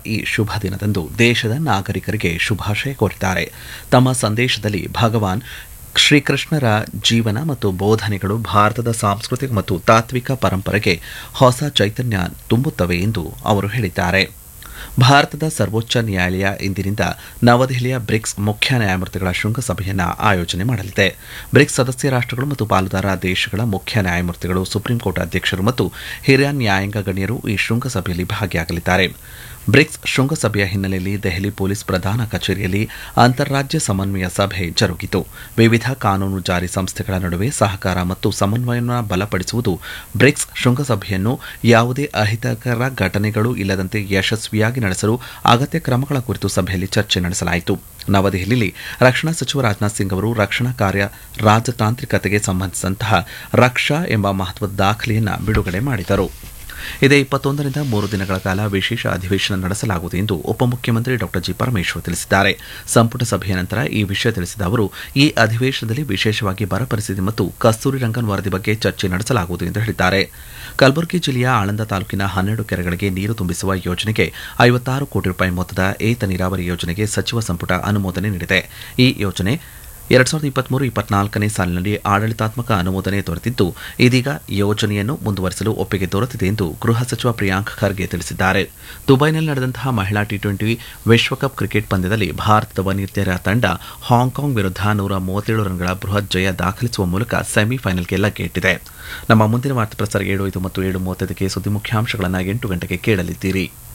ಈ ಶುಭ ದಿನದಂದು ದೇಶದ ನಾಗರಿಕರಿಗೆ ಶುಭಾಶಯ ಕೋರಿದ್ದಾರೆ ತಮ್ಮ ಸಂದೇಶದಲ್ಲಿ ಭಗವಾನ್ ಶ್ರೀಕೃಷ್ಣರ ಜೀವನ ಮತ್ತು ಬೋಧನೆಗಳು ಭಾರತದ ಸಾಂಸ್ಕೃತಿಕ ಮತ್ತು ತಾತ್ವಿಕ ಪರಂಪರೆಗೆ ಹೊಸ ಚೈತನ್ಯ ತುಂಬುತ್ತವೆ ಎಂದು ಅವರು ಹೇಳಿದ್ದಾರೆ ಭಾರತದ ಸರ್ವೋಚ್ಚ ನ್ಯಾಯಾಲಯ ಇಂದಿನಿಂದ ನವದೆಹಲಿಯ ಬ್ರಿಕ್ಸ್ ಮುಖ್ಯ ನ್ಯಾಯಮೂರ್ತಿಗಳ ಶೃಂಗಸಭೆಯನ್ನು ಆಯೋಜನೆ ಮಾಡಲಿದೆ ಬ್ರಿಕ್ಸ್ ಸದಸ್ಯ ರಾಷ್ಟ್ರಗಳು ಮತ್ತು ಪಾಲುದಾರ ದೇಶಗಳ ಮುಖ್ಯ ನ್ಯಾಯಮೂರ್ತಿಗಳು ಸುಪ್ರೀಂ ಕೋರ್ಟ್ ಅಧ್ಯಕ್ಷರು ಮತ್ತು ಹಿರಿಯ ನ್ಯಾಯಾಂಗ ಗಣ್ಯರು ಈ ಶೃಂಗಸಭೆಯಲ್ಲಿ ಭಾಗಿಯಾಗಲಿದ್ದಾರೆ ಬ್ರಿಕ್ಸ್ ಶೃಂಗಸಭೆಯ ಹಿನ್ನೆಲೆಯಲ್ಲಿ ದೆಹಲಿ ಪೊಲೀಸ್ ಪ್ರಧಾನ ಕಚೇರಿಯಲ್ಲಿ ಅಂತಾರಾಜ್ಯ ಸಮನ್ವಯ ಸಭೆ ಜರುಗಿತು ವಿವಿಧ ಕಾನೂನು ಜಾರಿ ಸಂಸ್ಥೆಗಳ ನಡುವೆ ಸಹಕಾರ ಮತ್ತು ಸಮನ್ವಯವನ್ನು ಬಲಪಡಿಸುವುದು ಬ್ರಿಕ್ಸ್ ಶೃಂಗಸಭೆಯನ್ನು ಯಾವುದೇ ಅಹಿತಕರ ಘಟನೆಗಳು ಇಲ್ಲದಂತೆ ಯಶಸ್ವಿಯಾಗಿ ನಡೆಸಲು ಅಗತ್ಯ ಕ್ರಮಗಳ ಕುರಿತು ಸಭೆಯಲ್ಲಿ ಚರ್ಚೆ ನಡೆಸಲಾಯಿತು ನವದೆಹಲಿಯಲ್ಲಿ ರಕ್ಷಣಾ ಸಚಿವ ರಾಜನಾಥ್ ಸಿಂಗ್ ಅವರು ರಕ್ಷಣಾ ಕಾರ್ಯ ರಾಜತಾಂತ್ರಿಕತೆಗೆ ಸಂಬಂಧಿಸಿದಂತಹ ರಕ್ಷಾ ಎಂಬ ಮಹತ್ವದ ದಾಖಲೆಯನ್ನು ಬಿಡುಗಡೆ ಮಾಡಿದರು ಇದೇ ಇಪ್ಪತ್ತೊಂದರಿಂದ ಮೂರು ದಿನಗಳ ಕಾಲ ವಿಶೇಷ ಅಧಿವೇಶನ ನಡೆಸಲಾಗುವುದು ಎಂದು ಉಪಮುಖ್ಯಮಂತ್ರಿ ಡಾ ಜಿ ಪರಮೇಶ್ವರ್ ತಿಳಿಸಿದ್ದಾರೆ ಸಂಪುಟ ಸಭೆಯ ನಂತರ ಈ ವಿಷಯ ತಿಳಿಸಿದ ಅವರು ಈ ಅಧಿವೇಶನದಲ್ಲಿ ವಿಶೇಷವಾಗಿ ಬರ ಪರಿಸ್ಥಿತಿ ಮತ್ತು ಕಸ್ತೂರಿ ರಂಗನ್ ವರದಿ ಬಗ್ಗೆ ಚರ್ಚೆ ನಡೆಸಲಾಗುವುದು ಎಂದು ಹೇಳಿದ್ದಾರೆ ಕಲಬುರಗಿ ಜಿಲ್ಲೆಯ ಆಳಂದ ತಾಲೂಕಿನ ಹನ್ನೆರಡು ಕೆರೆಗಳಿಗೆ ನೀರು ತುಂಬಿಸುವ ಯೋಜನೆಗೆ ಐವತ್ತಾರು ಕೋಟಿ ರೂಪಾಯಿ ಮೊತ್ತದ ಏತ ನೀರಾವರಿ ಯೋಜನೆಗೆ ಸಚಿವ ಸಂಪುಟ ಅನುಮೋದನೆ ನೀಡಿದೆ ಈ ಯೋಜನೆ ಎರಡ್ ಸಾವಿರದ ಇಪ್ಪತ್ಮೂರು ಇಪ್ಪತ್ನಾಲ್ಕನೇ ಸಾಲಿನಲ್ಲಿ ಆಡಳಿತಾತ್ಮಕ ಅನುಮೋದನೆ ದೊರೆತಿದ್ದು ಇದೀಗ ಯೋಜನೆಯನ್ನು ಮುಂದುವರಿಸಲು ಒಪ್ಪಿಗೆ ದೊರೆತಿದೆ ಎಂದು ಗೃಹ ಸಚಿವ ಪ್ರಿಯಾಂಕ್ ಖರ್ಗೆ ತಿಳಿಸಿದ್ದಾರೆ ದುಬೈನಲ್ಲಿ ನಡೆದಂತಹ ಮಹಿಳಾ ಟಿ ಟ್ವೆಂಟಿ ವಿಶ್ವಕಪ್ ಕ್ರಿಕೆಟ್ ಪಂದ್ಯದಲ್ಲಿ ಭಾರತದ ವನಿತೆಯರ ತಂಡ ಹಾಂಕಾಂಗ್ ವಿರುದ್ಧ ನೂರ ಮೂವತ್ತೇಳು ರನ್ಗಳ ಬೃಹತ್ ಜಯ ದಾಖಲಿಸುವ ಮೂಲಕ ಸೆಮಿಫೈನಲ್ಗೆ ಲಗ್ಗೆಯಿಟ್ಟಿದೆ ನಮ್ಮ ಮುಂದಿನ ವಾರ್ತಾ ಪ್ರಸಾರ ಏಳು ಐದು ಮತ್ತು ಏಳು ಮೂವತ್ತೈದಕ್ಕೆ ಸುದ್ದಿ ಮುಖ್ಯಾಂಶಗಳನ್ನು ಎಂಟು ಗಂಟೆಗೆ ಕೇಳಲಿದ್ದೀರಿ